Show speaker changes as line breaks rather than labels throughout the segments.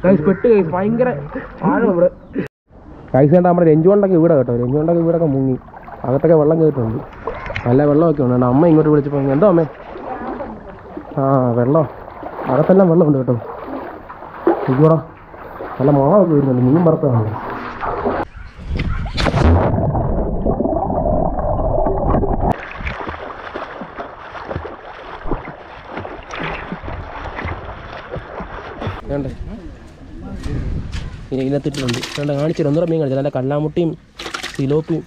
Guys പെട്ട് guys ഭയങ്കര ആഴം ഇവിടെ ഗൈസ് കണ്ട നമ്മുടെ രഞ്ജുകൊണ്ടൊക്കെ ഇവിടെ കേട്ടോ രഞ്ജുകൊണ്ടൊക്കെ ഇവിടെയൊക്കെ മുങ്ങി അകത്തൊക്കെ വെള്ളം കയറിയിട്ടുണ്ട് നല്ല വെള്ളമൊക്കെ ഉണ്ട് അമ്മ ഇങ്ങോട്ട് വിളിച്ചപ്പോൾ എന്തോ അമ്മേ ആ വെള്ളം അകത്തെല്ലാം വെള്ളമുണ്ട് കേട്ടോ ഇയ്യോടാ നല്ല മണമൊക്കെ വരുന്നുണ്ട് മീൻ വറുത്തതാണ് വേണ്ടേ ഇനി ഇതിനകത്തിട്ടുണ്ട് വേണ്ട കാണിച്ചിട്ട് ഒന്നുകൂടെ മീൻ കാണിച്ചു നല്ല കല്ലാമുട്ടിയും സിലോപ്പിയും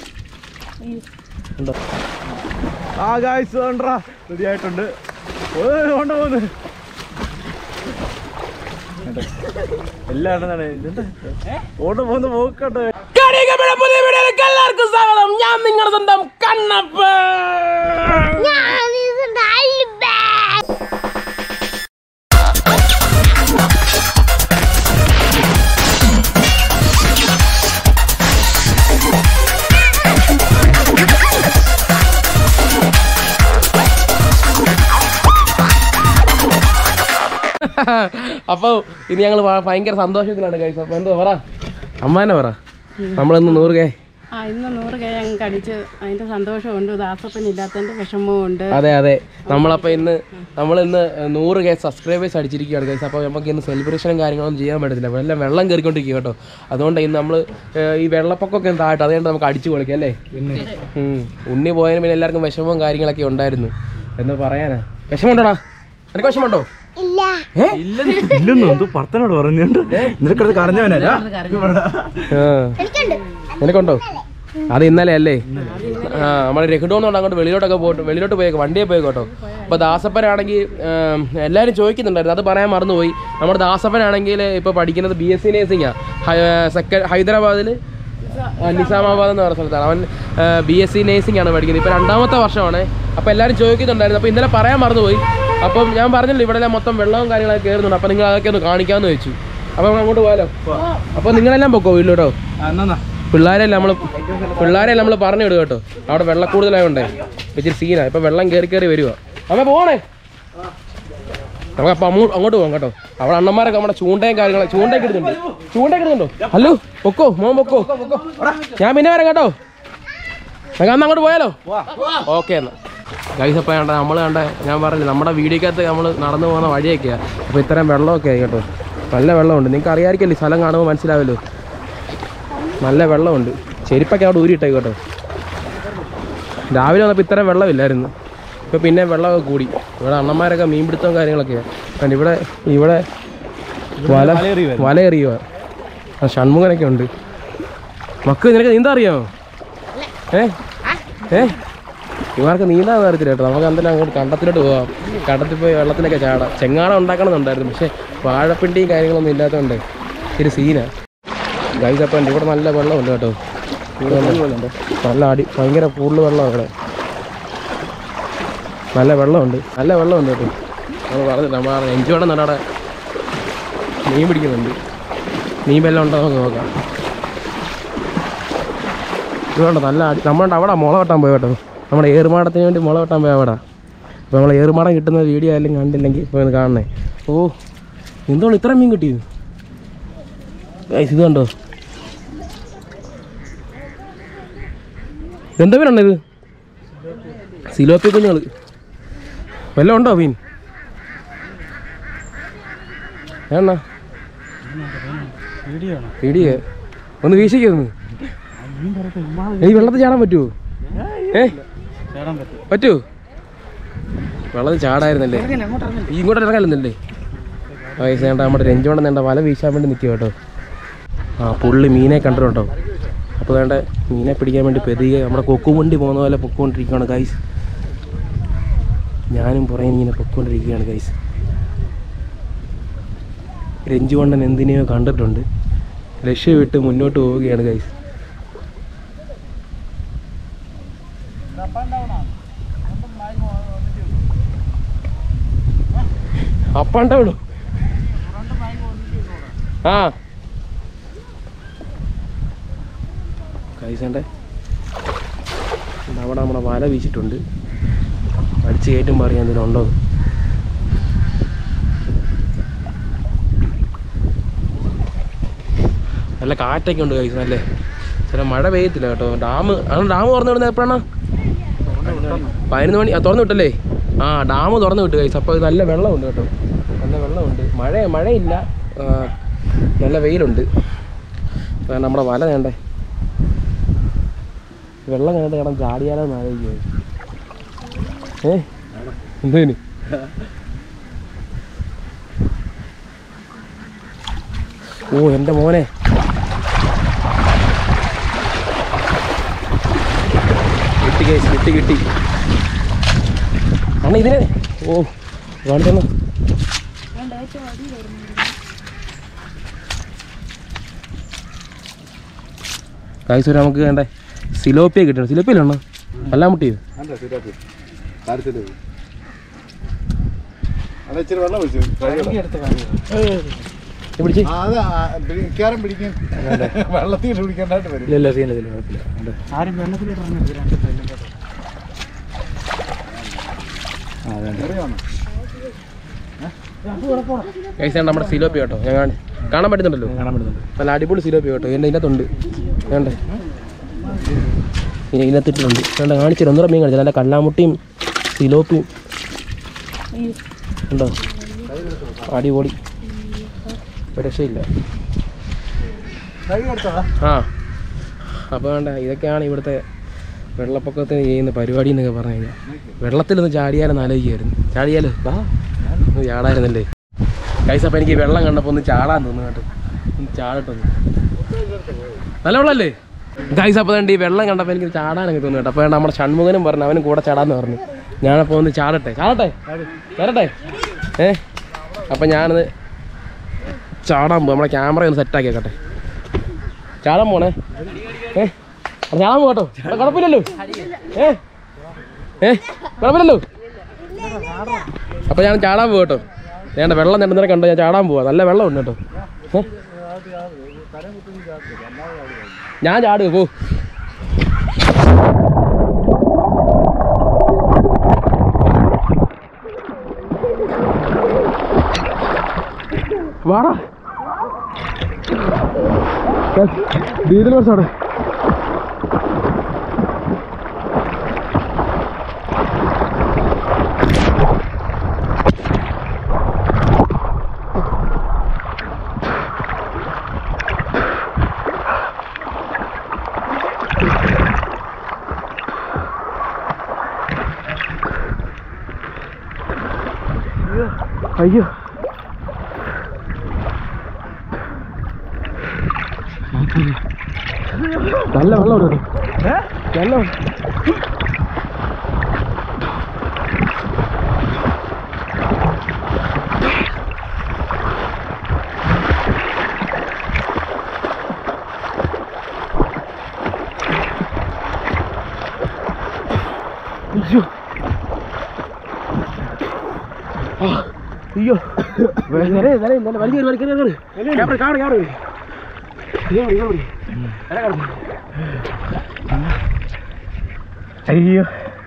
ഉണ്ടോ
ആ ഗായ്സ് വേണ്ടാ റെഡി ആയിട്ടുണ്ട് കൊണ്ട് പോന്ന് എല്ലാം എന്താണ് ഓണ്ട് പോന്ന് പോക്കട്ടെ
എല്ലാവർക്കും സ്വാഗതം ഞാൻ നിങ്ങളുടെ സ്വന്തം കണ്ണപ്പ അപ്പോൾ ഇനി ഞങ്ങൾ ഭയങ്കര സന്തോഷത്തിലാണ് കഴിച്ചു അപ്പോൾ എന്തോ പറ അമ്മാനെ പറ നമ്മളിന്ന് നൂറ് കേ
ആ ഇന്ന് നൂറ് കെ ഞങ്ങൾക്ക് അടിച്ച് അതിന്റെ സന്തോഷമുണ്ട് ദാസപ്പനില്ലാത്തതിന്റെ വിഷമമുണ്ട്
അതെ അതെ നമ്മളപ്പോൾ ഇന്ന് നമ്മളിന്ന് നൂറ് കെ സബ്സ്ക്രൈബേഴ്സ് അടിച്ചിരിക്കുകയാണ് ഗൈസ് അപ്പോൾ നമുക്ക് ഇന്ന് സെലിബ്രേഷനും കാര്യങ്ങളൊന്നും ചെയ്യാൻ പറ്റത്തില്ല അപ്പോൾ എല്ലാം വെള്ളം കയറിക്കൊണ്ടിരിക്കുക കേട്ടോ അതുകൊണ്ട് ഇന്ന് നമ്മൾ ഈ വെള്ളപ്പൊക്കമൊക്കെ ഒന്ന് താഴ്ട്ട് അതുകൊണ്ട് നമുക്ക് അടിച്ചു പൊളിക്കാം അല്ലേ ഉം. ഉണ്ണി പോയതിന് പിന്നെ എല്ലാവർക്കും വിഷമവും കാര്യങ്ങളൊക്കെ ഉണ്ടായിരുന്നു എന്ന് പറയാനാ വിഷമമുണ്ടോടാ നിനക്ക് വിഷമമുണ്ടോ ഏ?
ഇല്ലെന്നു എന്തോ ഭർത്തനോട് പറഞ്ഞുണ്ട് നിനക്കത് കറഞ്ഞവനല്ല
ആ. നിനക്കുണ്ടോ അത് ഇന്നലെ അല്ലേ ആ നമ്മുടെ രഘുഡോന്നുണ്ട് അങ്ങോട്ട് വെളിയിലോട്ടൊക്കെ പോയിട്ട് വെളിയിലോട്ട് പോയേക്ക് വണ്ടിയെ പോയി കേട്ടോ അപ്പോൾ ദാസപ്പനാണെങ്കിൽ എല്ലാവരും ചോദിക്കുന്നുണ്ടായിരുന്നു അത് പറയാൻ മറന്നുപോയി നമ്മുടെ ദാസപ്പനാണെങ്കിൽ ഇപ്പോൾ പഠിക്കുന്നത് ബി എസ് സി നേഴ്സിംഗാണ് സെക്കൻഡ് ഹൈദരാബാദിൽ നിസാമാബാദ് എന്ന് പറഞ്ഞ സ്ഥലത്താണ് അവൻ ബി എസ് സി നേഴ്സിംഗ് ആണ് പഠിക്കുന്നത് ഇപ്പോൾ രണ്ടാമത്തെ വർഷമാണ് അപ്പോൾ എല്ലാവരും ചോദിക്കുന്നുണ്ടായിരുന്നു അപ്പോൾ ഇന്നലെ പറയാൻ മറന്നുപോയി അപ്പം ഞാൻ പറഞ്ഞല്ലോ ഇവിടെ എല്ലാം മൊത്തം വെള്ളവും കാര്യങ്ങളൊക്കെ കയറുന്നുണ്ട് അപ്പോൾ നിങ്ങൾ അതൊക്കെ ഒന്ന് കാണിക്കാമെന്ന് വെച്ചു അപ്പോൾ നമുക്ക് അങ്ങോട്ട് പോകാലോ അപ്പോൾ നിങ്ങളെല്ലാം പൊക്കോ വീട്ടിലോട്ടോ
എന്നാ
പിള്ളേരെല്ലാം നമ്മൾ പിള്ളേരെ നമ്മൾ പറഞ്ഞു വിടുക കേട്ടോ അവിടെ വെള്ളം കൂടുതലായോണ്ടേ ഇച്ചിരി സീനാ ഇപ്പൊ വെള്ളം കയറി കയറി വരുക അമ്മ പോണേ നമുക്ക് അപ്പം അങ്ങോട്ട് അങ്ങോട്ട് പോകാം കേട്ടോ അവിടെ അണ്ണന്മാരൊക്കെ നമ്മുടെ ചൂണ്ടയും കാര്യങ്ങളും ചൂണ്ടയൊക്കെ ഇടുന്നുണ്ട് ചൂണ്ടയൊക്കെ ഇടുന്നുണ്ടോ ഹലോ പൊക്കോ മോൻ പൊക്കോ ഞാൻ പിന്നെ വരാം കേട്ടോ നമുക്ക് അന്ന് അങ്ങോട്ട് പോയാലോ ഓക്കെ എന്നാ ഗൈസ് അപ്പം വേണ്ട നമ്മൾ കണ്ട ഞാൻ പറഞ്ഞില്ല നമ്മുടെ വീഡിയോക്കകത്ത് നമ്മൾ നടന്നു പോകുന്ന വഴിയൊക്കെയാണ് അപ്പോൾ ഇത്രയും വെള്ളമൊക്കെ ആയി കേട്ടോ നല്ല വെള്ളമുണ്ട് നിങ്ങൾക്ക് അറിയാമായിരിക്കല്ലേ ഈ സ്ഥലം കാണുമ്പോൾ മനസ്സിലാവല്ലോ നല്ല വെള്ളമുണ്ട് ചെരുപ്പൊക്കെ അവിടെ ഊരിയിട്ടേ കേട്ടോ രാവിലെ വന്നപ്പോൾ ഇത്രയും വെള്ളമില്ലായിരുന്നു ഇപ്പോൾ പിന്നെ വെള്ളമൊക്കെ കൂടി ഇവിടെ അണ്ണന്മാരൊക്കെ മീൻപിടുത്തവും കാര്യങ്ങളൊക്കെയാണ് കാരണം ഇവിടെ ഇവിടെ വല വല എറിയുക ആ ഷൺമുഖനൊക്കെ ഉണ്ട് മക്കൾ നിനക്ക് നീന്താ അറിയാമോ ഏ ഏ ഇവർക്ക് നീന്താൻ അറിയത്തില്ല കേട്ടോ നമുക്ക് എന്തായാലും അങ്ങോട്ട് കണ്ടത്തിലോട്ട് പോവാം കണ്ടത്തിൽ പോയി വെള്ളത്തിലൊക്കെ ചാടാം ചെങ്ങാടം ഉണ്ടാക്കണമെന്നുണ്ടായിരുന്നു പക്ഷേ വാഴപ്പിണ്ടിയും കാര്യങ്ങളൊന്നും ഇല്ലാത്തതുകൊണ്ട് ഒരു സീനാണ് ഗൈസ് അപ്പം ഇവിടെ നല്ല വെള്ളമുണ്ട് കേട്ടോ ഇവിടെ നല്ല നല്ല അടി ഭയങ്കര കൂടുതൽ വെള്ളമാണ് ഇവിടെ നല്ല വെള്ളമുണ്ട് നല്ല വെള്ളമുണ്ട് കേട്ടോ നമ്മൾ പറഞ്ഞില്ല നമ്മൾ എഞ്ചോടെ നടടെ മീൻ പിടിക്കുന്നുണ്ട് മീൻ വല്ലതും ഉണ്ടോ നമുക്ക് നോക്കാം ഇതുകൊണ്ട് നല്ല അടി നമ്മളുണ്ട് അവിടെ മുള വെട്ടാൻ പോയി കേട്ടോ നമ്മുടെ ഏറുമാടത്തിന് വേണ്ടി മുള വെട്ടാൻ പോയി അവിടെ അപ്പോൾ നമ്മൾ ഏറുമാടം കിട്ടുന്ന വീഡിയോ ആയാലും കണ്ടില്ലെങ്കിൽ ഇപ്പോൾ ഇത് കാണണേ ഓ എന്തുകൊണ്ട് ഇത്ര മീൻ കിട്ടിയത് ഗൈസ് ഇത് കണ്ടോ എന്താ മീനാണ് ഇത് സിലോപ്പി കുഞ്ഞുങ്ങൾ വല്ലതും ഉണ്ടോ മീൻ ഏണ്ണ വീഡിയോ ഒന്ന് വീശിക്കൊന്ന് എനിക്ക് വെള്ളത്തിൽ ചാടാൻ പറ്റുമോ ഏ പറ്റുമോ വെള്ളത്തിൽ ചാടായിരുന്നല്ലേ ഈ ഇങ്ങോട്ട് ഇറങ്ങാലെന്നല്ലേ വയസ്സ് വേണ്ട നമ്മുടെ രഞ്ജോണ്ട് വേണ്ട വല വീശാൻ വേണ്ടി നിൽക്കുക കേട്ടോ ആ പുള്ളി മീനെ കണ്ടിട്ടുണ്ടോ അപ്പോൾ വേണ്ട മീനെ പിടിക്കാൻ വേണ്ടി പെരുകെ നമ്മുടെ കൊക്കുവണ്ടി പോകുന്ന പോലെ പൊക്കോണ്ടിരിക്കുകയാണ് ഗൈസ് ഞാനും പുറകെ ഇങ്ങനെ പൊക്കോണ്ടിരിക്കുകയാണ് ഗൈസ് രഞ്ജുവണ്ണൻ എന്തിനെയോ കണ്ടിട്ടുണ്ട് ലക്ഷ്യം വിട്ട് മുന്നോട്ട് പോവുകയാണ് ഗൈസ് അപ്പാണ്ടോ ആ കൈസണ്ടേ അവിടെ നമ്മുടെ വല വീശിട്ടുണ്ട് അടിച്ച് കയറ്റും പറയാൻ എന്തെങ്കിലും ഉണ്ടോ നല്ല കാറ്റൊക്കെ ഉണ്ട് കഴിച്ചു നല്ലേ ചില മഴ പെയ്യത്തില്ല കേട്ടോ ഡാം ആണ് ഡാം തുറന്നു വിടുന്നത് എപ്പോഴാണ് പതിനൊന്ന് മണി ആ തുറന്നു വിട്ടല്ലേ ആ ഡാം തുറന്നു വിട്ടു കഴിച്ചു അപ്പോൾ നല്ല വെള്ളമുണ്ട് കേട്ടോ നല്ല വെള്ളമുണ്ട് മഴ മഴയില്ല ആ, നല്ല വെയിലുണ്ട് അതാണ് നമ്മുടെ വല വേണ്ടേ വെള്ളം കണ്ടിട്ട് കിടന്ന് ചാടിയാലോ എന്ന് ആലോചിക്കുക ഏ എന്തേന് ഓ എൻ്റെ മോനെ കിട്ടി കേസ് കിട്ടി കിട്ടി അണ്ണ ഇതിനെ ഓ കാണിച്ചെന്നാ കായ്സ് നമുക്ക് വേണ്ടേ സിലോപ്പിയ കിട്ടണം സിലോപ്പിയല്ലോ എല്ലാം മുട്ടിയോ
അത് ഇച്ചിരി വെള്ളം ഒഴിച്ചു
പിടിച്ച്
അത് മിക്കാറും പിടിക്കും വെള്ളത്തിൽ പിടിക്കേണ്ടതായിട്ട് വരും
ഇല്ല ഇല്ല സീനില്ല കുഴപ്പമില്ല
ആരും വെള്ളത്തിൽ
ചെറിയാണോ
കഴിച്ചാണ് നമ്മുടെ സിലോപ്പി കേട്ടോ ഞാൻ കാണി- കാണാൻ പറ്റുന്നുണ്ടല്ലോ
കാണാൻ പറ്റുന്നുണ്ട്
നല്ല അടിപൊളി സിലോപ്പി കേട്ടോ എൻ്റെ ഇതിനകത്തുണ്ട് വേണ്ടേ ഇനി ഇതിനകത്തിട്ടുണ്ട് വേണ്ട കാണിച്ചു ഒന്നര മീൻ കാണിച്ചു നല്ല കല്ലാമുട്ടിയും സിലോപ്പിയും ഉണ്ടോ അടിപൊളി ഒരു രക്ഷയില്ല
കൈ എടുത്തോടാ
ആ അപ്പോൾ വേണ്ട ഇതൊക്കെയാണ് ഇവിടുത്തെ വെള്ളപ്പൊക്കത്തിന് ചെയ്യുന്ന പരിപാടി എന്നൊക്കെ പറഞ്ഞു കഴിഞ്ഞാൽ വെള്ളത്തിലൊന്ന് ചാടിയാലെന്ന് ആലോചിക്കുമായിരുന്നു ചാടിയാലോ വാ ഒന്ന് ചാടായിരുന്നല്ലേ കൈസ് അപ്പം എനിക്ക് വെള്ളം കണ്ടപ്പോൾ ഒന്ന് ചാടാൻ തോന്നുന്നു കേട്ടോ ഒന്ന് ചാടട്ടൊന്ന് നല്ല വെള്ളമല്ലേ ഗൈസ് അപ്പോൾ വേണ്ട ഈ വെള്ളം കണ്ടപ്പോൾ എനിക്ക് ചാടാനൊക്കെ തോന്നുന്നു കേട്ടോ അപ്പോൾ നമ്മുടെ ഷൺമുഖനും പറഞ്ഞു അവനും കൂടെ ചാടാന്ന് പറഞ്ഞു ഞാനപ്പോൾ ഒന്ന് ചാടട്ടെ ചാടട്ടെ ചാടട്ടെ ഏ അപ്പം ഞാനത് ചാടാൻ പോകും നമ്മുടെ ക്യാമറ ഒന്ന് സെറ്റാക്കി വെക്കട്ടെ ചാടാൻ പോണേ ഏ അവിടെ ചാടാൻ പോകട്ടോ അവിടെ കുഴപ്പമില്ലല്ലോ ഏ ഏ കുഴപ്പമില്ലല്ലോ അപ്പൊ ഞാൻ ചാടാൻ പോകട്ടോ ഞാൻ വെള്ളം നിരന്തരം കണ്ടോ ഞാൻ ചാടാൻ പോവാ നല്ല വെള്ളം ഉണ്ട് കേട്ടോ ഏ? ഞാൻ ചാടുക പോ വാടാ ഡീസൽ ബസ് അവിടെ അയ്യോ നല്ല വെള്ളം ഉണ്ട് കേട്ടോ നല്ല വെള്ളം. അയ്യോ ആ, അയ്യോ വരെ വരെ നല്ല വലിയ വലിയ ക്യാമറ കാണും ക്യാമറ
അയ്യോ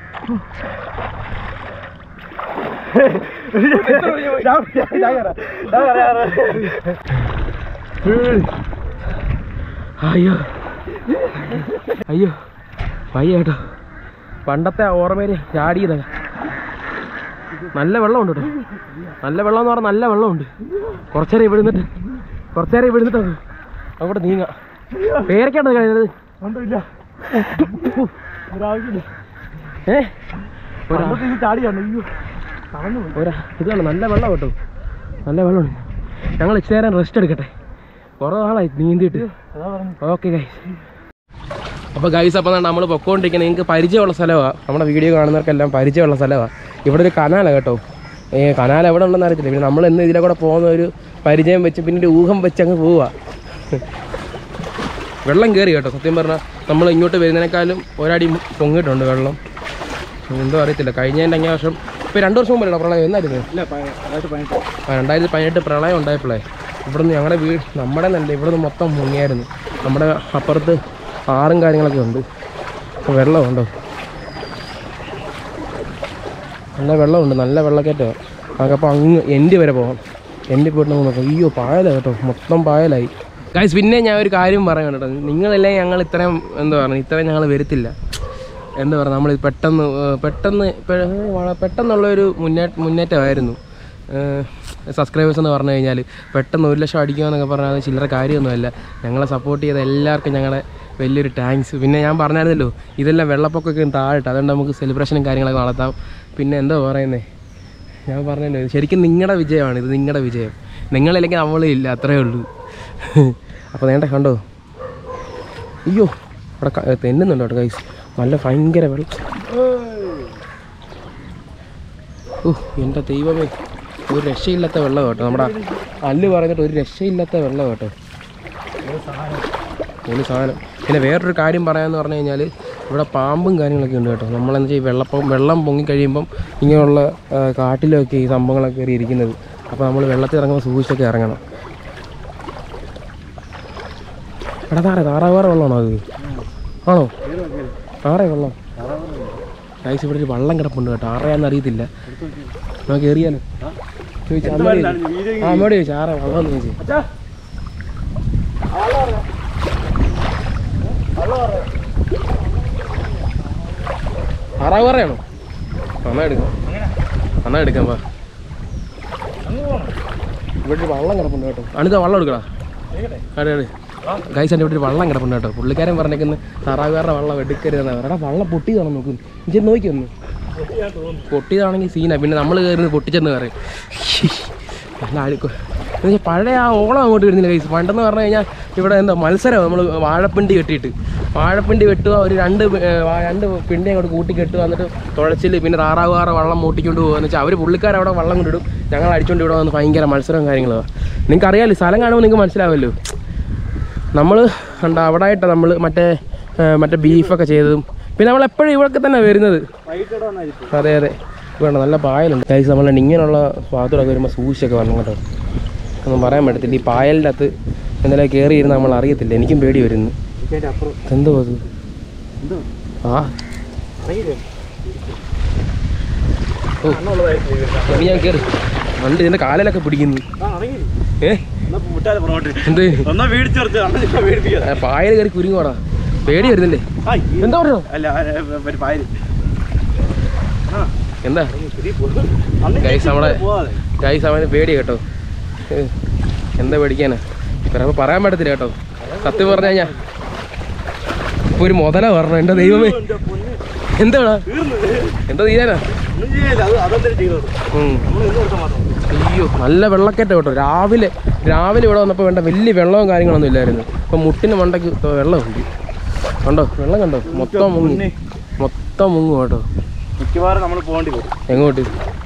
അയ്യോ അയ്യോ വയ്യ കേട്ടോ പണ്ടത്തെ ഓർമ്മയിൽ ചാടിയത് നല്ല വെള്ളമുണ്ട് കേട്ടോ നല്ല വെള്ളം എന്ന് പറഞ്ഞാൽ നല്ല വെള്ളമുണ്ട് കുറച്ചേരം ഇവിടെ നിന്നിട്ട് കുറച്ചേരം ഇവിടെ നിന്നിട്ട് അവിടെ നീങ്ങാം പേരക്കാണ് കഴിഞ്ഞത്
ഒന്നുമില്ല ഒരാവശ്യമില്ല
ഏ ഒരാ
പണ്ടത്തെ ഇത് ചാടിയാണ് അയ്യോ തളർന്നു പോയി
ഒരാ ഇതാണ് നല്ല വെള്ളം കേട്ടോ നല്ല വെള്ളമുണ്ട് ഞങ്ങൾ ഇച്ചിരി നേരം റെസ്റ്റ് എടുക്കട്ടെ കുറേ നാളായി നീന്തിയിട്ട്
അതാ പറഞ്ഞു
ഓക്കെ ഗൈസ് അപ്പോൾ ഗൈസ് അപ്പോൾ നമ്മൾ പൊക്കോണ്ടിരിക്കുന്നത് നിങ്ങൾക്ക് പരിചയമുള്ള സ്ഥലമാണ് നമ്മുടെ വീഡിയോ കാണുന്നവർക്കെല്ലാം പരിചയമുള്ള സ്ഥലമാണ് ഇവിടെ ഒരു കനാലാണ് കേട്ടോ ഏ കനാൽ എവിടെ ഉണ്ടെന്ന് അറിയത്തില്ല പിന്നെ നമ്മൾ എന്ന് ഇതിലെ കൂടെ പോകുന്ന ഒരു പരിചയം വെച്ച് പിന്നെ ഒരു ഊഹം വെച്ച് അങ്ങ് പോവുക വെള്ളം കയറി കേട്ടോ സത്യം പറഞ്ഞാൽ നമ്മൾ ഇങ്ങോട്ട് വരുന്നതിനേക്കാളും ഒരടി പൊങ്ങിയിട്ടുണ്ട് വെള്ളം എന്തോ അറിയത്തില്ല കഴിഞ്ഞതിൻ്റെ അങ്ങേ വർഷം ഇപ്പോൾ രണ്ട് വർഷം മുമ്പല്ലേ പ്രളയം എന്നായിരുന്നു
ഇല്ല രണ്ടായിരത്തി പതിനെട്ട്
ആ രണ്ടായിരത്തി പതിനെട്ട് പ്രളയം ഉണ്ടായപ്പോഴേ ഇവിടുന്ന് ഞങ്ങളുടെ വീട് നമ്മുടെ നല്ല ഇവിടുന്ന് മൊത്തം മുങ്ങിയായിരുന്നു നമ്മുടെ അപ്പുറത്ത് ആറും കാര്യങ്ങളൊക്കെ ഉണ്ട് അപ്പോൾ വെള്ളമുണ്ടോ നല്ല വെള്ളമുണ്ട് നല്ല വെള്ളക്കയറ്റമാണ് നമുക്കപ്പോൾ അങ്ങ് എൻഡ് വരെ പോകാം എൻഡിൽ പോയിട്ട് നമുക്ക് നോക്കാം അയ്യോ പായല കേട്ടോ മൊത്തം പായലായി ഗൈസ് പിന്നെ ഞാൻ ഒരു കാര്യം പറയാൻ കേട്ടോ നിങ്ങളല്ലേ ഞങ്ങൾ ഇത്രയും എന്താ പറയുക ഇത്രയും ഞങ്ങൾ വരുത്തില്ല എന്താ പറയുക നമ്മൾ പെട്ടെന്ന് ഏർ പെട്ടെന്ന് പെ- വള- പെട്ടെന്നുള്ള ഒരു മുന്നേ മുന്നേറ്റമായിരുന്നു സബ്സ്ക്രൈബേഴ്സ് എന്ന് പറഞ്ഞു കഴിഞ്ഞാൽ പെട്ടെന്ന് ഒരു ലക്ഷം അടിക്കുക എന്നൊക്കെ പറഞ്ഞാൽ അത് ചില്ലറ കാര്യമൊന്നുമല്ല ഞങ്ങളെ സപ്പോർട്ട് ചെയ്ത എല്ലാവർക്കും ഞങ്ങളുടെ വലിയൊരു താങ്ക്സ് പിന്നെ ഞാൻ പറഞ്ഞായിരുന്നല്ലോ ഇതെല്ലാം വെള്ളപ്പൊക്കമൊക്കെ താഴെട്ട് അതുകൊണ്ട് നമുക്ക് സെലിബ്രേഷനും കാര്യങ്ങളൊക്കെ നടത്താം പിന്നെ എന്താ പറയുന്നത് ഞാൻ പറഞ്ഞല്ലോ ഇത് ശരിക്കും നിങ്ങളുടെ വിജയമാണ് ഇത് നിങ്ങളുടെ വിജയം നിങ്ങളില്ലെങ്കിൽ നമ്മളും ഇല്ല അത്രേ ഉള്ളൂ അപ്പോൾ നേണ്ട കണ്ടോ അയ്യോ അവിടെ ക- തെന്നുന്നുണ്ട് കേട്ടോ കൈസ് നല്ല ഭയങ്കര വെള്ളം ഓ എൻ്റെ ദൈവമേ ഒരു രക്ഷയില്ലാത്ത വെള്ളം കേട്ടോ നമ്മുടെ അല്ല് പറഞ്ഞിട്ട് ഒരു രക്ഷയില്ലാത്ത വെള്ളം കേട്ടോ ഒരു സാധനം പിന്നെ വേറൊരു കാര്യം പറയാമെന്ന് പറഞ്ഞു കഴിഞ്ഞാൽ ഇവിടെ പാമ്പും കാര്യങ്ങളൊക്കെ ഉണ്ട് കേട്ടോ നമ്മളെന്ന് വെച്ചാൽ ഈ വെള്ളപ്പം വെള്ളം പൊങ്ങിക്കഴിയുമ്പം ഇങ്ങനെയുള്ള ആ, കാട്ടിലൊക്കെ ഈ സംഭവങ്ങളൊക്കെ കയറി ഇരിക്കുന്നത് അപ്പോൾ നമ്മൾ വെള്ളത്തിൽ ഇറങ്ങുമ്പോൾ സൂക്ഷിച്ചൊക്കെ ഇറങ്ങണം എടാ താറേ താറാവാറ വെള്ളമാണോ അത് ആണോ ആറേ വെള്ളം ഗൈസ് ഇവിടെ ഒരു വള്ളം കിടപ്പുണ്ട് കേട്ടോ ആറയാന്ന് അറിയത്തില്ല നമുക്ക് കയറിയാലോ ചോദിച്ചു അമ്മയോട് ചോദിച്ചു ആ അമ്മയോട് ചോദിച്ചു ആറേ വെള്ളം എന്ന് ചോദിച്ചു ആറാവ് പറയണോ എന്നാ എടുക്കാം എന്നാ എടുക്കാം വാ ഇവിടെ ഒരു വള്ളം കിടപ്പുണ്ട് കേട്ടോ അണിത വള്ളം എടുക്കടാ അതെ അതെ ഗൈസ് എൻ്റെ ഇവിടെ ഒരു വള്ളം കിടപ്പുണ്ട് കേട്ടോ പുള്ളിക്കാരൻ പറഞ്ഞേക്കുന്ന താറാവുകാരുടെ വള്ളം എടുക്കരുതെന്നാ എടാ വള്ളം പൊട്ടിയതാണോ നോക്കുന്നു ഇഞ്ചി നോക്കി ഒന്ന് പൊട്ടിയതാണെങ്കിൽ സീനാ പിന്നെ നമ്മൾ കയറുന്നത് പൊട്ടിച്ചെന്ന് പറയും നല്ല അഴുക്കോ എന്നുവെച്ചാൽ പഴയ ആ ഓളം അങ്ങോട്ട് വരുന്നില്ല കൈസ് പണ്ടെന്ന് പറഞ്ഞു കഴിഞ്ഞാൽ ഇവിടെ എന്താ മത്സരം നമ്മൾ വാഴപ്പിണ്ടി കെട്ടിയിട്ട് വാഴപ്പിണ്ടി വെട്ടുക ഒരു രണ്ട് പി- ഏർ വാ- രണ്ട് പിണ്ടി അങ്ങോട്ട് കൂട്ടി കെട്ടുക എന്നിട്ട് തുഴച്ചിൽ പിന്നെ താറാവുകാറ വള്ളം മൂട്ടിക്കൊണ്ട് പോകുക എന്ന് വെച്ചാൽ അവർ പുള്ളിക്കാർ അവിടെ വള്ളം കൊണ്ടിടും ഞങ്ങൾ അടിച്ചുകൊണ്ട് ഇവിടെ വന്ന് ഭയങ്കര മത്സരവും കാര്യങ്ങളും നിങ്ങൾക്ക് അറിയാമല്ലോ സ്ഥലം കാണുമ്പോൾ നിങ്ങൾക്ക് മനസ്സിലാവുമല്ലോ നമ്മൾ ഉണ്ട് അവിടെ ആയിട്ട് നമ്മൾ മറ്റേ ഏർ മറ്റേ ബീഫൊക്കെ ചെയ്തതും പിന്നെ നമ്മൾ എപ്പോഴും ഇവിടൊക്കെ തന്നെ വരുന്നത് അതെ അതെ വേണ്ട നല്ല പായലുണ്ട് ഗൈസ് നമ്മൾ ഇങ്ങനെയുള്ള സ്വാദുകളൊക്കെ വരുമ്പോൾ സൂക്ഷിച്ചൊക്കെ വരണം കേട്ടോ ഒന്നും പറയാൻ പറ്റത്തില്ല ഈ പായലിൻ്റെ അകത്ത് എന്തെങ്കിലും കയറി ഇരുന്ന് നമ്മൾ അറിയത്തില്ല എനിക്കും പേടി വരുന്നു എന്തോ അത് ആ ഓ ഇനി ഞാൻ കയറി വണ്ടി ഇതിൻ്റെ കാലിലൊക്കെ പിടിക്കുന്നു ഏ എന്ത്
ഒന്നാ മേടിച്ചെടുത്ത് അണ്ണൻ മേടിപ്പിക്കാതെ
ആ, പായൽ കയറി കുരുങ്ങോടാ പേടി വരുന്നില്ലേ എന്താ പറഞ്ഞോ
അല്ല മറ്റേ പായല്
എന്താ
അന്ന്
ഗൈസ് നമ്മുടെ
പോവാതെ
ഗൈസ് അവന് പേടി കേട്ടോ ഏ, എന്താ പേടിക്കാനാ ചിലപ്പോൾ പറയാൻ പറ്റത്തില്ല കേട്ടോ സത്യം പറഞ്ഞു കഴിഞ്ഞാ ഇപ്പൊ ഒരു മുതല പറഞ്ഞു എൻ്റെ ദൈവമേ
എന്റെ പൊന്ന്
എന്താടാ
തീർന്നു
എന്താ തീരാനാ
ഒന്നും ചെയ്യില്ല അത് അതെന്തായാലും ചെയ്തത്
ഉം.
നമ്മൾ ഇന്ന് കൊടുത്താൽ മാത്രം
അയ്യോ നല്ല വെള്ളക്കെട്ട കേട്ടോ രാവിലെ രാവിലെ ഇവിടെ വന്നപ്പോൾ വേണ്ട വലിയ വെള്ളവും കാര്യങ്ങളൊന്നും ഇല്ലായിരുന്നു ഇപ്പം മുട്ടിന് മണ്ടയ്ക്ക് വെള്ളമുണ്ട് കണ്ടോ വെള്ളം കണ്ടോ മൊത്തം മുങ്ങി മൊത്തം മുങ്ങും കേട്ടോ
മിക്കവാറും നമ്മൾ പോകേണ്ടി വരും
എങ്ങോട്ട്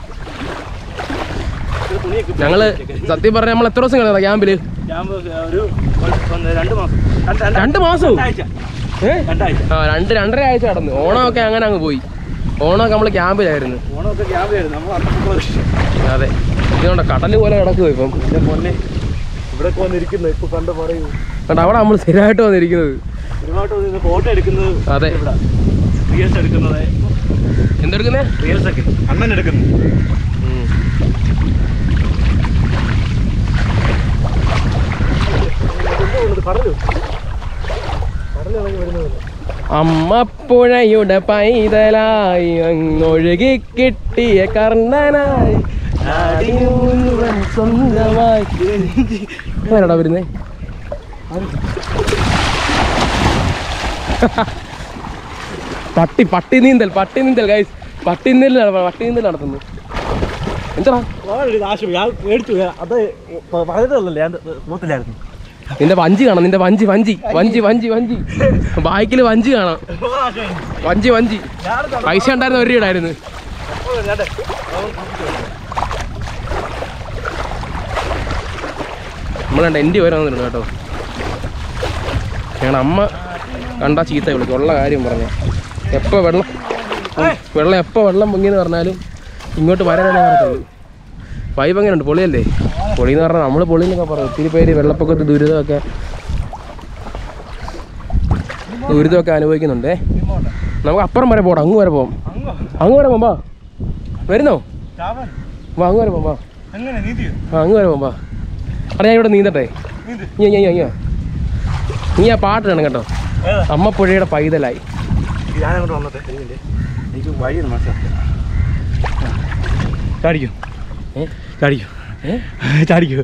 ഒരു തുണിയൊക്കെ
ഞങ്ങള് സത്യം പറഞ്ഞാൽ നമ്മൾ എത്ര ദിവസം കിടന്നാ ക്യാമ്പിൽ
ക്യാമ്പ് ഒരു ഒന്ന് രണ്ട് മാസം രണ്ട് രണ്ട്
രണ്ട് മാസവും
രണ്ടാഴ്ച
ഏ
രണ്ടാഴ്ച
ആ രണ്ട് രണ്ടര ആഴ്ച കടന്നു ഓണമൊക്കെ അങ്ങനെ അങ്ങ് പോയി ഓണമൊക്കെ നമ്മൾ ക്യാമ്പിലായിരുന്നു
ഓണമൊക്കെ ക്യാമ്പായിരുന്നു നമ്മൾ അന്നത്തെ
അതെ ഇതുകൊണ്ട് കടല് പോലെ കിടക്കുക ഇപ്പം
എന്റെ പൊന്നെ ഇവിടെ വന്നിരിക്കുന്നു ഇപ്പൊ കണ്ട് പറയൂ
കണ്ടോ അവിടെ നമ്മൾ സ്ഥിരമായിട്ട് വന്നിരിക്കുന്നത്
ഒരുപാട് വന്ന് ഫോട്ടോ എടുക്കുന്നത്
അതെ
ഇവിടെ റീൽസ് എടുക്കുന്നത്
എന്തെടുക്കുന്നേ
റീൽസ് ഒക്കെ അണ്ണൻ എടുക്കുന്നു കടലു കടലിറങ്ങി വരുന്നത്
അമ്മപ്പുഴയുടെ പൈതലായി അങ്ങൊഴുകി കിട്ടിയ കർണനായി നാടി മുഴുവൻ സ്വന്തമായി ആരാടാ വരുന്നേ പട്ടി പട്ടി നീന്തൽ പട്ടി നീന്തൽ ഗൈസ് പട്ടി നീന്തൽ നട- പട്ടി നീന്തൽ നടത്തുന്നു എന്താ
വളരെ ആശയം ഞാൻ മേടിച്ചു അത് പറഞ്ഞതല്ലേ ഞാൻ പോത്തില്ലായിരുന്നു
നിന്റെ വഞ്ചി കാണാം നിന്റെ വഞ്ചി വഞ്ചി വഞ്ചി വഞ്ചി വഞ്ചി ബാക്കിൽ വഞ്ചി കാണാം വഞ്ചി വഞ്ചി പൈസ ഉണ്ടായിരുന്ന ഒരു ഇടായിരുന്നു നമ്മളുണ്ട് എൻ്റെ വരെ വന്നിട്ടുണ്ട് കേട്ടോ ഞങ്ങളുടെ അമ്മ കണ്ടാ ചീത്ത വിളിക്കും ഉള്ള കാര്യം പറഞ്ഞ എപ്പോൾ വെള്ളം വെള്ളം എപ്പോൾ വെള്ളം പൊങ്ങിയെന്ന് പറഞ്ഞാലും ഇങ്ങോട്ട് വരാനേ പറയത്തുള്ളൂ വൈബ് എങ്ങനെയുണ്ട് പൊളിയല്ലേ പൊളി എന്ന് പറഞ്ഞാൽ നമ്മൾ പൊളി എന്നൊക്കെ പറയും ഒത്തിരി പേര് വെള്ളപ്പൊക്കത്ത് ദുരിതമൊക്കെ ദുരിതമൊക്കെ അനുഭവിക്കുന്നുണ്ടേ നമുക്ക് അപ്പുറം വരെ പോടാം അങ്ങ് വരെ പോവാം അങ്ങ് വരെ പോകാം വാ വരുന്നോ വാ അങ്ങ് വരെ പോകാം വാ
എങ്ങനെ നീതിയോ
ആ അങ്ങ് വരെ പോകാം വാ അവിടെ ഞാൻ ഇവിടെ നീന്തട്ടെ
നീന്ത്
ഇയ്യ ഇയ്യ ഇയ്യ നീ ആ പാട്ട് വേണം കേട്ടോ അമ്മപ്പുഴയുടെ പൈതലായി
ഞാനങ്ങോട്ട് വന്നട്ടെ ഒരു minute. എനിക്ക് വഴിയൊന്നും മനസ്സിലാക്കില്ല ചാടിക്കോ
ഏ?
ചാടിക്കോ
ഏ?
ചാടിക്കോ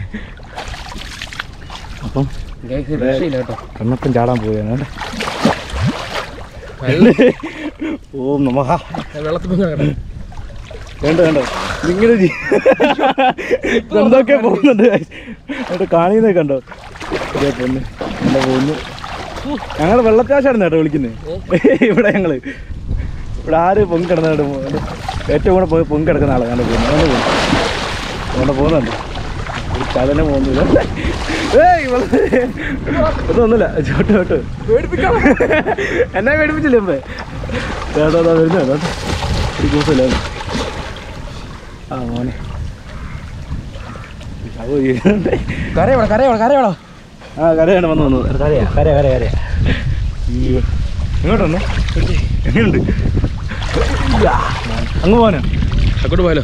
അപ്പം
ഗൈസ് രക്ഷയില്ല കേട്ടോ
കണ്ണപ്പൻ ചാടാൻ പോവുകയാണ് കേട്ടോ.
വെള്ളം-
ഓം നമഹ
വെള്ളത്തിൽ പോയി കിടക്കട്ടെ.
വേണ്ട വേണ്ട ഇങ്ങനെ എന്തൊക്കെ പോകുന്നുണ്ട് എന്നിട്ട് കാണിക്കുന്നേ കണ്ടോ ഇതേ പൊന്ന് എന്താ പോകുന്നു ഞങ്ങൾ വെള്ളത്താശാണ് കേട്ടോ വിളിക്കുന്നത് ഇവിടെ ഞങ്ങള് ഇവിടെ ആര് പൊങ്ങി കിടന്നിട്ട് ഏറ്റവും കൂടെ പോയി പൊങ്ങി കിടക്കുന്ന ആളാണ് കണ്ടു പോകുന്നത് അങ്ങനെ പോകുന്നു അവിടെ പോകുന്നുണ്ട് ഒരു ചതനെ പോകുന്നില്ല ഏയ് വെള്ളം- ഇതൊന്നുമില്ല ചോട്ട് ചോട്ട് എന്നെ പേടിപ്പിച്ചില്ലേ ഇപ്പൊ ചേട്ടാ വരുന്നോ കേട്ടോ ഒരു ദിവസമില്ലായിരുന്നു ആ മോനെ അവ വീഴുന്നുണ്ട്.
കരയോടാ കരയോടാ കരയോടാ
ആ കരയാണ് വന്നു വന്നു കരയാ കരയാ കരയാ കരയാ അയ്യോ ഇങ്ങോട്ടൊന്ന് എങ്ങനെയുണ്ട് ഇയ്യാ. അങ്ങ് പോകാനോ
അങ്ങോട്ട് പോയാലോ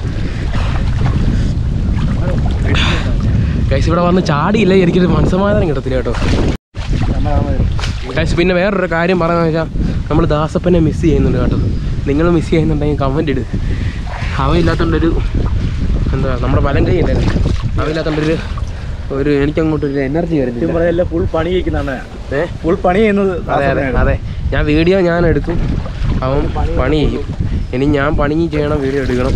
ഗൈസ് ഇവിടെ വന്ന് ചാടിയില്ല എനിക്കൊരു മനസ്സമാധാനം കിട്ടത്തില്ല കേട്ടോ ഗൈസ് പിന്നെ വേറൊരു കാര്യം പറയാന്ന് വെച്ചാൽ നമ്മൾ ദാസപ്പനെ മിസ് ചെയ്യുന്നുണ്ട് കേട്ടോ നിങ്ങൾ മിസ് ചെയ്യുന്നുണ്ടെങ്കിൽ കമൻറ്റ് ഇട് അവയില്ലാത്തോണ്ടൊരു എന്താ നമ്മുടെ വലം കൈ ഉണ്ടായിരുന്നു അവയില്ലാത്തോണ്ടൊരു ഒരു എനിക്കങ്ങോട്ട് ഒരു എനർജി
സത്യം
വരുന്നില്ല
പറയല്ല ഫുൾ പണി കഴിക്കുന്നതാണ്
ഏ
ഫുൾ പണി ചെയ്യുന്നത്
അതെ അതെ
ദാസപ്പനാണ്.
അതെ ഞാൻ വീഡിയോ ഞാൻ എടുക്കും അവൻ പണി ചെയ്യും ഇനി ഞാൻ പണി ചെയ്യണം വീഡിയോ എടുക്കണം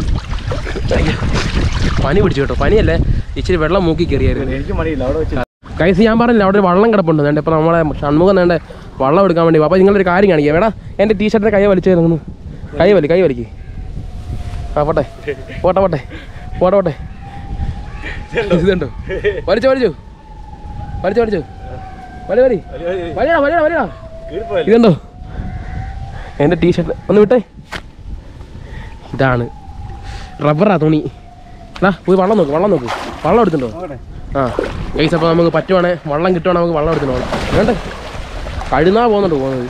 പനി പിടിച്ചു കേട്ടോ പനിയല്ലേ ഇച്ചിരി വെള്ളം മൂക്കി കയറിയായിരുന്നു
എനിക്ക് മണിയില്ല അവിടെ വെച്ച്
കൈസ് ഞാൻ പറഞ്ഞില്ല അവിടെ ഒരു വള്ളം കിടപ്പുണ്ട് വേണ്ട ഇപ്പം നമ്മളെ ഷൺമുഖം വേണ്ട വള്ളം എടുക്കാൻ വേണ്ടി അപ്പോൾ നിങ്ങളൊരു കാര്യം കാണിക്കുക വേടാ എൻ്റെ ടീഷർട്ടിൻ്റെ കൈ വലിച്ചു തരുന്നു കൈ വലി കൈ വലിക്ക് ആ പോട്ടെ പോട്ടെ പോട്ടെ പോട്ടെ പോട്ടെ ഇതുണ്ടോ വലിച്ചോ വലിച്ചോ വലിച്ചോ വലിച്ചോ വലി വലി വലിയടാ വലിയടാ വലിയടാ
കീറിപ്പോയല്ലോ.
ഇതുണ്ടോ എൻ്റെ ടീഷർട്ട് ഒന്ന് വിട്ടേ ഇതാണ് റബ്ബറാ തുണി എടാ പോയി വെള്ളം നോക്ക് വെള്ളം നോക്ക് വെള്ളം എടുത്തിട്ടുണ്ടോ
നോക്കട്ടെ.
ആ ഗൈസ് അപ്പോൾ നമുക്ക് പറ്റുവാണേ വെള്ളം കിട്ടുവാണെങ്കിൽ നമുക്ക് വെള്ളം എടുത്തിട്ട് പോകണം വേണ്ടേ കഴുന്നാ പോകുന്നുണ്ട് പോകുന്നത്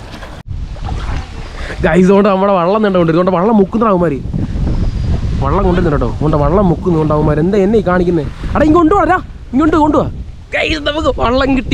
ഗൈസ് കൊണ്ട് നമ്മുടെ വെള്ളം നിന്നുണ്ട് ഇതുകൊണ്ട് വെള്ളം മുക്കുന്നവന്മാർ വെള്ളം കൊണ്ടുവരുന്നുണ്ട് കേട്ടോ കൊണ്ട് വെള്ളം മുക്കുന്നുണ്ട് അവന്മാർ എന്താ എന്നെ ഈ കാണിക്കുന്നത് അടാ ഇങ്ങോട്ട് കൊണ്ടുവാ ഇങ്ങോട്ട് കൊണ്ടുവാ ഗൈസ് നമുക്ക് വെള്ളം കിട്ടി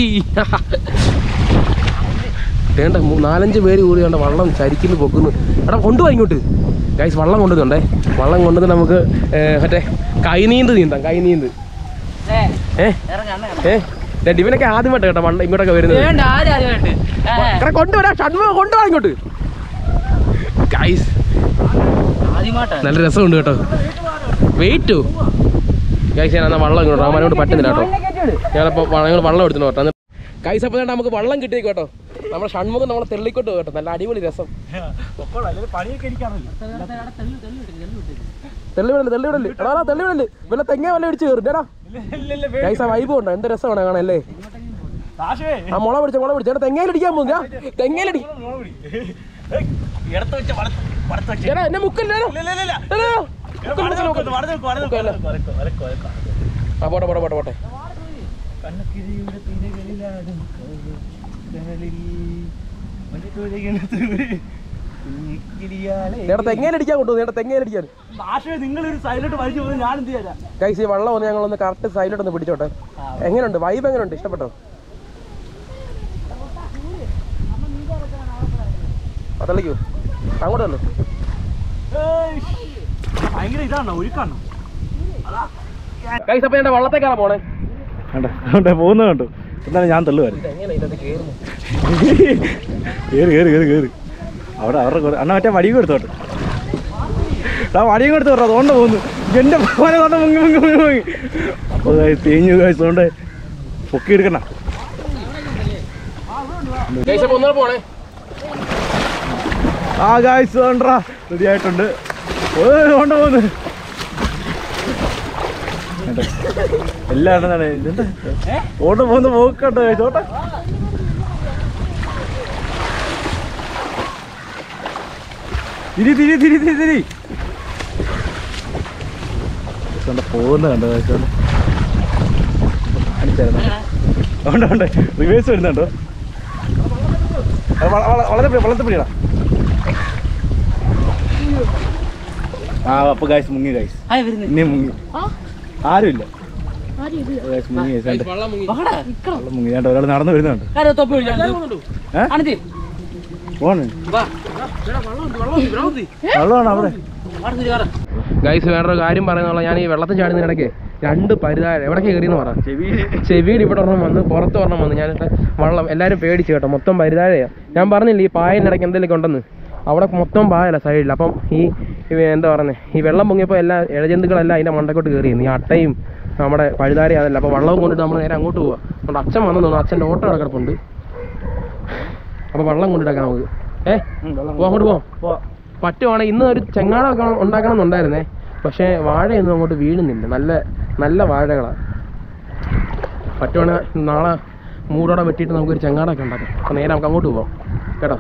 വേണ്ട മൂ- നാലഞ്ച് പേര് കൂടി വേണ്ട വെള്ളം ചരിക്കുന്നു പൊക്കുന്നു എടാ കൊണ്ടുപോയി ഇങ്ങോട്ട് ഗൈസ് വെള്ളം കൊണ്ടുവന്നുണ്ടേ വെള്ളം കൊണ്ടുവന്ന് നമുക്ക് ഏ, മറ്റേ കൈനീന്ത് നീന്താം കൈനീന്ത് ഏ ഏ ദേ ഇവനൊക്കെ ആദ്യമായിട്ട് കേട്ടോ വണ്ട ഇങ്ങോട്ടൊക്കെ വരുന്നത്
വേണ്ട ആരും ആദ്യമായിട്ട്
എടാ കൊണ്ടുവരാ ഷൺമുഖം കൊണ്ടുപോവാ ഇങ്ങോട്ട് ഗൈസ്
ആദ്യമായിട്ടാണ്
നല്ല രസമുണ്ട് കേട്ടോ വെയിറ്റോ ഗൈസ് ഞാൻ എന്നാ വെള്ളം ഇങ്ങോട്ട് അവനോട് പറ്റുന്നില്ല കേട്ടോ ഞാനപ്പോൾ ഞങ്ങൾ വെള്ളം എടുത്തിട്ട് കേട്ടോ ഗൈസ് അപ്പോൾ വേണ്ട നമുക്ക് വെള്ളം കിട്ടി കേട്ടോ നമ്മുടെ ഷൺമുഖം നമ്മളെ തെള്ളിക്കോട്ട് കേട്ടോ നല്ല അടിപൊളി രസം
പൊക്കോളാം, അല്ലെങ്കിൽ പണിയൊക്കെ എനിക്കാണല്ലോ
തെള്ളിവിടല് തെള്ളിവിടല് എടാ എടാ, തെള്ളിവിടല് വല്ല തെങ്ങ വല്ല ഇടിച്ച് കയറും ചേട്ടാ ഗൈസ് ആ വൈബ് ഉണ്ടോ എന്ത് രസമാണ് കാണാനല്ലേ
ദാശുവേ
ആ മുള പിടിച്ച മുള പിടിച്ച ചേട്ടാ തെങ്ങയിലടിക്കാൻ പോകുന്ന തെങ്ങയിലടി
ഇടത്ത് വെച്ച് വലത്ത് വലത്ത് വെച്ച്
ചേട്ടാ എന്നെ മുക്കല്ലേ ആ പോട്ടെ പോട്ടെ പോട്ടെ പോട്ടെ
കണ്ണക്കിരിയുടെ തിരകളിലാടും കനലിൽ മഞ്ഞക്കുരകണ തൂരി. കുഞ്ഞിക്കിളിയാളെ.
ചേട്ടാ തെങ്ങയിലടിക്കാൻ കൊണ്ടുപോകും ചേട്ടാ തെങ്ങയിലടിക്കാൻ
ദാശുവേ നിങ്ങളൊരു സൈഡിലോട്ട് വലിച്ചു പോകുന്നത് ഞാൻ എന്ത് ചെയ്യാ
ഗൈസ് ഈ വെള്ളം ഒന്ന് ഞങ്ങളൊന്ന് കറക്റ്റ് സൈഡിലോട്ട് ഒന്ന് പിടിച്ചോട്ടെ എങ്ങനെയുണ്ട് വൈബ് എങ്ങനെയുണ്ട് ഇഷ്ടപ്പെട്ടോ അതളിക്കൂ അങ്ങോട്ട് വന്നു
ഭയങ്കര ഇതാണോ ഒരുക്കാണോ
ഗൈസ് അപ്പൊ ഞാൻ വള്ളത്തേക്കാണ് പോണേ
കണ്ടോ പോകുന്ന കണ്ടു എന്നാലും ഞാൻ തള്ളുമായിരുന്നു
എങ്ങനെ ഇതിനകത്ത് കേറുന്നു
കേറി കേറി കേറി കേറി അവിടെ അവരുടെ കൂടെ അണ്ണ മറ്റേ വടിയും എടുത്തോട്ടെ ആ വടിയും എടുത്ത് വിട്ടോ അതുകൊണ്ട് പോകുന്നു എന്റെ പോലെ തൊണ്ട് മുങ്ങി മുങ്ങി മുങ്ങി മുങ്ങി അപ്പോൾ തേഞ്ഞു കഴിച്ചതുകൊണ്ട് പൊക്കി എടുക്കണ്ട
ഗൈസ് അപ്പൊ ഒന്നുകൂടെ പോണേ
ആ ഗായ്സ് വേണ്ടാ റെഡി ആയിട്ടുണ്ട് കൊണ്ട് പോകുന്നു എല്ലാം എന്താണ് ഇതെന്താ ഓണ്ട് പോകുന്ന പോക്കട്ടോ ചോട്ടെ തിരി തിരി തിരി തിരി തിരി കണ്ട പോകുന്ന കണ്ടോ കാണിച്ചായിരുന്നു ഉണ്ട് ഉണ്ട് റിവേഴ്സ് വരുന്നുണ്ടോ അത് വള- വള- വളരെ പിടി- വള്ളത്തിൽ പിടിയടാ ആ അപ്പൊ ഗായ്സ് മുങ്ങി ഗായ്സ് ഇനി മുങ്ങി ആരുമില്ല ഏകദേശം മുങ്ങി ഏതാണ്ട്.
വെള്ളം മുങ്ങി
വെള്ളം മുങ്ങി ഏതാണ്ട് ഒരാൾ നടന്നു വരുന്നുണ്ട് പോണ് വെള്ളമാണ് അവിടെ
ഗൈസ് വേറൊരു കാര്യം പറയുന്നുള്ള ഞാൻ ഈ വെള്ളത്തിൽ ചാടുന്നതിനിടയ്ക്ക് രണ്ട് പരുതാര എവിടേക്ക് കയറിയെന്ന് പറ
ചെവി
ചെവിയിൽ ഇവിടെ ഒരെണ്ണം വന്ന് പുറത്ത് ഒരെണ്ണം വന്ന് ഞാൻ വെള്ളം എല്ലാവരും പേടിച്ച് കേട്ടോ മൊത്തം പരുതാഴയാണ് ഞാൻ പറഞ്ഞില്ല ഈ പായലിൻ്റെ ഇടയ്ക്ക് എന്തെങ്കിലും ഉണ്ടെന്ന് അവിടെ മൊത്തം പായല സൈഡിൽ അപ്പം ഈ ഈ എന്താ പറയുന്നത് ഈ വെള്ളം പൊങ്ങിയപ്പോൾ എല്ലാ ഇഴജന്തുക്കളെല്ലാം അതിൻ്റെ മണ്ടക്കോട്ട് കയറിയിരുന്നു ഈ അട്ടയും നമ്മുടെ പഴുതാര അതല്ല അപ്പോൾ വെള്ളം കൊണ്ടിട്ട് നമ്മൾ നേരെ അങ്ങോട്ട് പോവാം അതുകൊണ്ട് അച്ഛൻ വന്നു തോന്നുന്നു അച്ഛൻ്റെ ഓട്ടോ അവിടെ കിടപ്പുണ്ട് അപ്പോൾ വെള്ളം കൊണ്ടിട്ടേക്കാം നമുക്ക് ഏ പോ അങ്ങോട്ട് പോവാം
പോവാം.
പറ്റുവാണെങ്കിൽ ഇന്ന് ഒരു ചെങ്ങാട വെക്കണം ഉണ്ടാക്കണം എന്നുണ്ടായിരുന്നേ പക്ഷേ വാഴയൊന്നും അങ്ങോട്ട് വീഴുന്നില്ല നല്ല നല്ല വാഴകളാണ് പറ്റുവാണെങ്കിൽ നാളെ മൂടോടെ വെട്ടിയിട്ട് നമുക്കൊരു ചെങ്ങാടൊക്കെ ഉണ്ടാക്കാം അപ്പോൾ നേരെ നമുക്ക് അങ്ങോട്ട് പോവാം കേട്ടോ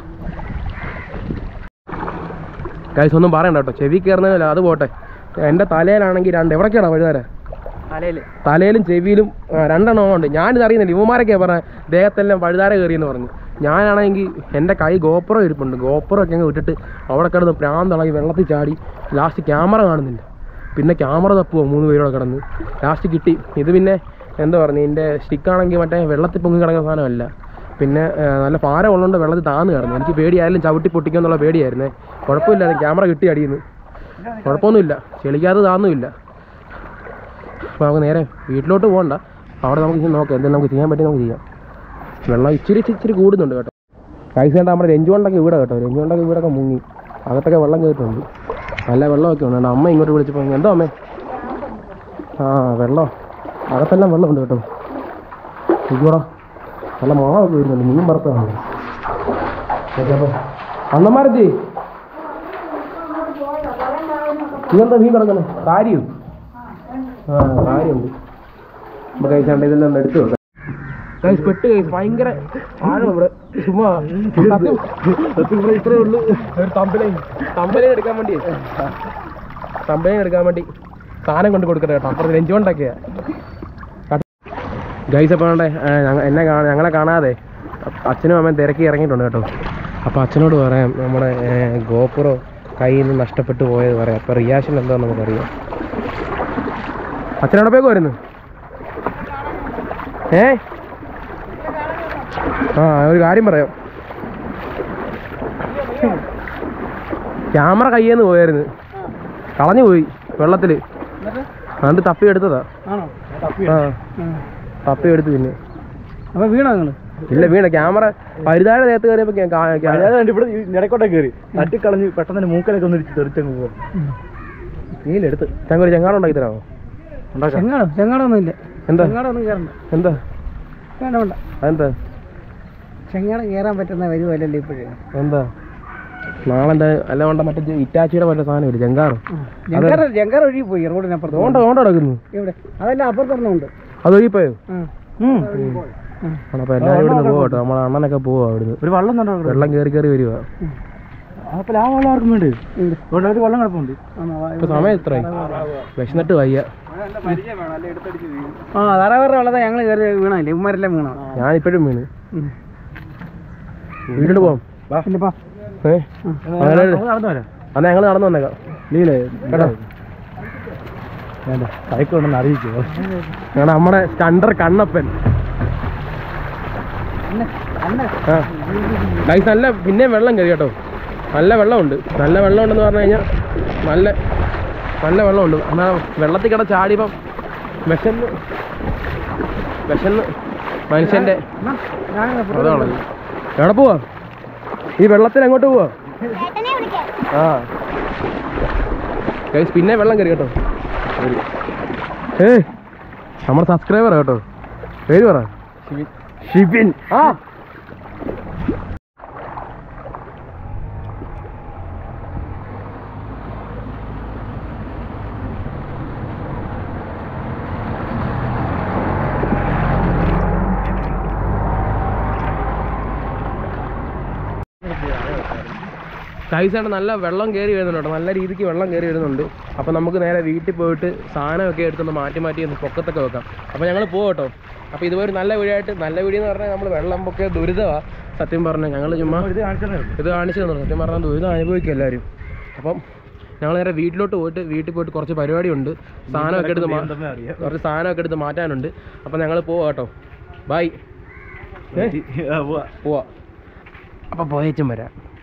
കൈസ് ഒന്നും പറയണ്ട കേട്ടോ ചെവി കയറുന്നതിനല്ല അത് പോട്ടെ എൻ്റെ തലയിലാണെങ്കിൽ രണ്ട് എവിടേക്കാണ് വഴുതാര
തലയിൽ
തലയിലും ചെവിയിലും ആ, രണ്ടെണ്ണം ഉണ്ട് ഞാനിത് അറിയുന്നില്ല ഇവന്മാരൊക്കെയാണ് പറഞ്ഞ ദേഹത്തെല്ലാം വഴുതാര കയറിയെന്ന് പറഞ്ഞു ഞാനാണെങ്കിൽ എൻ്റെ കൈ ഗോപ്രോ ഇരിപ്പുണ്ട് ഗോപ്രോ ഒക്കെ അങ്ങ് വിട്ടിട്ട് അവിടെ കിടന്ന് പ്രാന്തളകി വെള്ളത്തിൽ ചാടി ലാസ്റ്റ് ക്യാമറ കാണുന്നില്ല പിന്നെ ക്യാമറ തപ്പുമോ മൂന്ന് പേരോടെ കിടന്ന് ലാസ്റ്റ് കിട്ടി ഇത് പിന്നെ എന്താ പറഞ്ഞു ഇതിൻ്റെ സ്റ്റിക്കാണെങ്കിൽ മറ്റേ വെള്ളത്തിൽ പൊങ്ങി കിടക്കുന്ന സാധനമല്ല പിന്നെ ആ, നല്ല ഭാരം ഉള്ളതുകൊണ്ട് വെള്ളത്തിൽ താന്ന് കിടന്നു എനിക്ക് പേടിയായാലും ചവിട്ടി പൊട്ടിക്കുമെന്നുള്ള പേടിയായിരുന്നേ കുഴപ്പമില്ല ക്യാമറ കിട്ടി അടിയുന്നു കുഴപ്പമൊന്നുമില്ല ചെളിക്കാതെ താന്നുമില്ല അപ്പോൾ നമുക്ക് നേരെ വീട്ടിലോട്ട് പോകണ്ട അവിടെ നമുക്ക് ഇച്ചിരി നോക്കാം എന്തെങ്കിലും നമുക്ക് ചെയ്യാൻ പറ്റി നമുക്ക് ചെയ്യാം വെള്ളം ഇച്ചിരി ഇച്ചിരി ഇച്ചിരി കൂടുന്നുണ്ട് കേട്ടോ കൈസ് കണ്ട നമ്മുടെ രഞ്ജുകൊണ്ടൊക്കെ വീടാ കേട്ടോ രഞ്ജുകൊണ്ടൊക്കെ വീടൊക്കെ മുങ്ങി അകത്തൊക്കെ വെള്ളം കയറിയിട്ടുണ്ട് നല്ല വെള്ളമൊക്കെ ഉണ്ട് കണ്ടോ, അമ്മ ഇങ്ങോട്ട് വിളിച്ചപ്പോൾ എന്തോ അമ്മേ ആ വെള്ളം അകത്തെല്ലാം വെള്ളമുണ്ട് കേട്ടോ ഇയ്യോടാ നല്ല മുളകൊക്കെ വരുന്നുണ്ട് മീൻ വറുത്തതാണ് അപ്പോൾ അണ്ണന്മാരെത്തി ഇതെന്താ മീൻ കിടക്കുന്നത് കാര്യം ആ കാര്യമുണ്ട് നമുക്ക് കഴിച്ചാണ്ട് ഇതെല്ലാം ഒന്ന് എടുത്തു വെക്കാം ഗൈസ് പെട്ട് ഗൈസ് ഭയങ്കര ആഴം ഇവിടെ ചുമ്മാ സത്യം സത്യം ഇവിടെ ഇത്രേ ഉള്ളൂ ഒരു തമ്പലൈൻ തമ്പലൈൻ എടുക്കാൻ വേണ്ടി തമ്പലൈൻ എടുക്കാൻ വേണ്ടി സാധനം കൊണ്ട് കൊടുക്കട്ടെ കേട്ടോ അപ്പുറത്ത് നെഞ്ചുകൊണ്ടൊക്കെയാ ഗൈസ് അപ്പോൾ വേണ്ടേ എന്നെ കാണാ ഞങ്ങളെ കാണാതെ അച്ഛനും അമ്മയും തിരക്കി ഇറങ്ങിയിട്ടുണ്ട് കേട്ടോ അപ്പോൾ അച്ഛനോട് പറയാം നമ്മുടെ ഗോപുറോ കയ്യിൽ നിന്ന് നഷ്ടപ്പെട്ടു പോയത് പറയാം അപ്പോൾ റിയാക്ഷൻ എന്താണെന്ന് നമുക്കറിയാം അച്ഛനോടൊപ്പേക്ക് വരുന്നു ഏ ആ ഒരു കാര്യം പറയാം ക്യാമറ കയ്യേന്ന് പോയായിരുന്നു കളഞ്ഞു പോയി വെള്ളത്തിൽ അതുകൊണ്ട് തപ്പി എടുത്തതാ
ആണോ
ആ തപ്പി എടുത്തു പിന്നെ
അപ്പൊ വീണോ നിങ്ങള്
ഇല്ല വീണ ക്യാമറ പരുതാഴ നേരത്ത് കയറിയപ്പോ ക്യാ- കാ- ക്യാ-
അതായത് കണ്ട് ഇവിടെ ഈ ഇടയ്ക്കോട്ടെ കയറി തട്ടിക്കളഞ്ഞ് പെട്ടെന്ന് തന്നെ മൂക്കലൊക്കെ ഒന്ന് ഇടിച്ച് തെറിച്ചങ്ങ് പോവാം
നീലെടുത്ത് ഞങ്ങൾ ഒരു ചെങ്ങാടം ഉണ്ടാക്കി തരാമോ
ഉണ്ടാക്കാം
ചെങ്ങാടോ ചെങ്ങാടൊന്നും ഇല്ല
എന്താ
ചെങ്ങാടൊന്നും കയറണ്ട
എന്താ
വേണ്ട വേണ്ട
അതെന്താ
ചെങ്ങാടം കയറാൻ പറ്റുന്ന വരുമല്ലല്ലോ ഇപ്പോഴേ
എന്താ നാളെ എന്താ അല്ല വേണ്ട മറ്റേ ഇറ്റാച്ചിയുടെ മറ്റേ സാധനം ഇല്ല ചെങ്കാറോ
ജങ്കാർ ജങ്കാർ ഒഴുകി പോയി റോഡിനപ്പുറത്ത്
ഓണ്ട ഓണ്ട കിടക്കുന്നു
ഇവിടെ അതെല്ലാം അപ്പുറത്തൊരെണ്ണമുണ്ട്
അത് ഒഴിപ്പോയോ
ഉം.
അപ്പൊ എല്ലാരും ഇവിടുന്ന് പോവാ കേട്ടോ നമ്മളെ അണ്ണനൊക്കെ പോവാ അവിടുന്ന്
ഒരു വള്ളം തന്നെ അവിടെ
വെള്ളം കയറി കയറി വരുക
അപ്പോൾ ആ വള്ളം ആർക്കും വേണ്ടി ഇവിടെ ഒരു വള്ളം കിടപ്പുണ്ട്
ഇപ്പൊ സമയം എത്രയായി വിശന്നിട്ട് വയ്യ
ആ ധാരാവരുടെ ഉള്ളതാ ഞങ്ങൾ കയറി വീണല്ലേ ഇവന്മാരെല്ലാം വീണോ
ഞാൻ ഇപ്പോഴും വീണ് വീട്ടിലോട്ട് പോവാം
ഇല്ലപ്പാ
ഏ അങ്ങനെ
നമുക്ക് നടന്നു വരാം
അന്ന് ഞങ്ങൾ നടന്നു വന്നേക്കാം
ലീലേ
കേട്ടോ
വേണ്ട കൈക്കൊണ്ടെന്ന് അറിയിക്കുമോ
ഞങ്ങളുടെ നമ്മുടെ സ്റ്റണ്ടർ കണ്ണപ്പൻ ആ ഗൈസ് നല്ല പിന്നെയും വെള്ളം കയറി കേട്ടോ നല്ല വെള്ളമുണ്ട് നല്ല വെള്ളമുണ്ടെന്ന് പറഞ്ഞു കഴിഞ്ഞാൽ നല്ല നല്ല വെള്ളമുണ്ട് എന്നാൽ വെള്ളത്തിൽ കിട ചാടിയപ്പം വിശന്ന് വിശന്ന് മനുഷ്യൻ്റെ അതാണ് എവിടെ പോവാ ഈ വെള്ളത്തിൽ എങ്ങോട്ട് പോവാ ആ ഗൈസ് പിന്നെ വെള്ളം കയറി കേട്ടോ ഏ നമ്മുടെ സബ്സ്ക്രൈബർ കേട്ടോ പേര് പറ ഷിബിൻ ആ കൈസാണ് നല്ല വെള്ളം കയറി വരുന്നുണ്ട് കേട്ടോ നല്ല രീതിക്ക് വെള്ളം കയറി വരുന്നുണ്ട് അപ്പോൾ നമുക്ക് നേരെ വീട്ടിൽ പോയിട്ട് സാധനമൊക്കെ എടുത്തൊന്ന് മാറ്റി മാറ്റി ഒന്ന് പൊക്കത്തൊക്കെ വെക്കാം അപ്പോൾ ഞങ്ങൾ പോകും കേട്ടോ അപ്പോൾ ഇതുപോലെ ഒരു നല്ല വീടായിട്ട് നല്ല വീടെന്ന് പറഞ്ഞാൽ നമ്മൾ വെള്ളം പൊക്കിയ ദുരിതമാണ് സത്യം പറഞ്ഞാൽ ഞങ്ങൾ ചുമ്മാ
ഇത് കാണിച്ചതേ ഉള്ളൂ
ഇത് കാണിച്ചു തന്നു സത്യം പറഞ്ഞാൽ ദുരിതം അനുഭവിക്കും എല്ലാവരും അപ്പം ഞങ്ങൾ നേരെ വീട്ടിലോട്ട് പോയിട്ട് വീട്ടിൽ പോയിട്ട് കുറച്ച് പരിപാടിയുണ്ട് സാധനമൊക്കെ എടുത്ത് മാ-
നീന്തമേ അറിയാം
കുറച്ച് സാധനമൊക്കെ എടുത്ത് മാറ്റാനുണ്ട് അപ്പം ഞങ്ങൾ പോവാം കേട്ടോ ബൈ
ആ, പോവാ.
പോവാ അപ്പം പോയേച്ചും വരാം